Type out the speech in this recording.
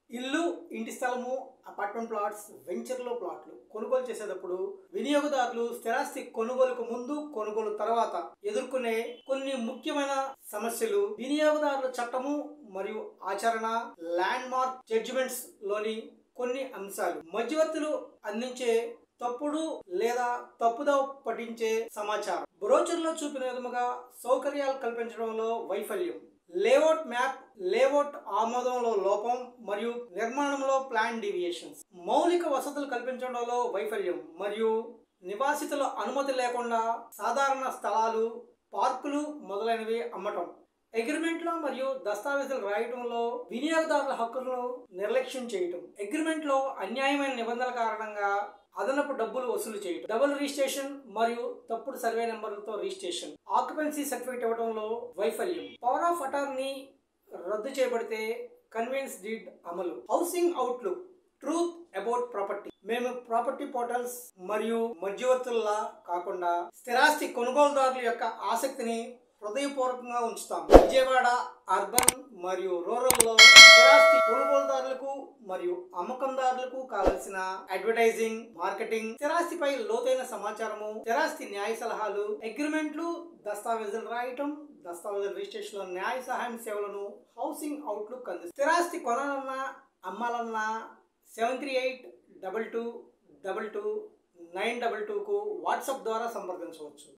ఇల్లు ఇంటి స్థలము అపార్ట్మెంట్ ప్లాట్స్ వెంచర్లో ప్లాట్లు కొనుగోలు చేసేటప్పుడు వినియోగదారులు స్థిరాస్తి కొనుగోలుకు ముందు కొనుగోలు తర్వాత ఎదుర్కొనే కొన్ని ముఖ్యమైన సమస్యలు వినియోగదారుల చట్టము మరియు ఆచరణ ల్యాండ్ మార్క్ జడ్జిమెంట్స్ లోని కొన్ని అంశాలు మధ్యవర్తులు అందించే తప్పుడు లేదా తప్పుదవ పఠించే సమాచారం బ్రోచర్లో చూపిన విధముగా సౌకర్యాలు కల్పించడంలో వైఫల్యం లేఅవుట్ మ్యాప్ లేఅవుట్ ఆమోదంలో లోపం మరియు నిర్మాణంలో ప్లాన్ డీవియేషన్స్ మౌలిక వసతులు కల్పించడంలో వైఫల్యం మరియు నివాసితుల అనుమతి లేకుండా సాధారణ స్థలాలు పార్కులు మొదలైనవి అమ్మటం అగ్రిమెంట్లో మరియు దస్తావేజులు రాయటంలో వినియోగదారుల హక్కులను నిర్లక్ష్యం చేయటం అగ్రిమెంట్లో అన్యాయమైన నిబంధనల కారణంగా అదనపు డబ్బులు వసూలు చేయటం డబుల్ రిజిస్ట్రేషన్ మరియు తప్పుడు సర్వే నెంబర్లతో రిజిస్ట్రేషన్ ఆక్యుపెన్సీ సర్టిఫికేట్ ఇవ్వడంలో వైఫల్యం పవర్ ఆఫ్ అటార్నీ రద్దు చేయబడితే కన్వీన్స్ డీడ్ అమలు housing outlook truth about property మేము ప్రాపర్టీ పోర్టల్స్ మరియు మధ్యవర్తుల్లా కాకుండా స్థిరాస్తి కొనుగోలుదారుల యొక్క ఆసక్తిని హృదయపూర్వకంగా ఉంచుతాం విజయవాడ అర్బన్ మరియు రూరల్లో స్థిరాస్తి కొనుగోలుదారులకు మరియు అమ్మకందారులకు కావలసిన అడ్వర్టైజింగ్ మార్కెటింగ్ స్థిరాస్తిపై లోతైన సమాచారము స్థిరాస్తి న్యాయ సలహాలు అగ్రిమెంట్లు దస్తావేజులు రాయటం దస్తావేజుల రిజిస్ట్రేషన్ లో న్యాయ సహాయం సేవలను హౌసింగ్ అవుట్లుక్ అందిస్తుంది స్థిరాస్తి కొనాలన్నా అమ్మాలన్నా seven three eight double two double two nine double టూకు వాట్సాప్ ద్వారా సంప్రదించవచ్చు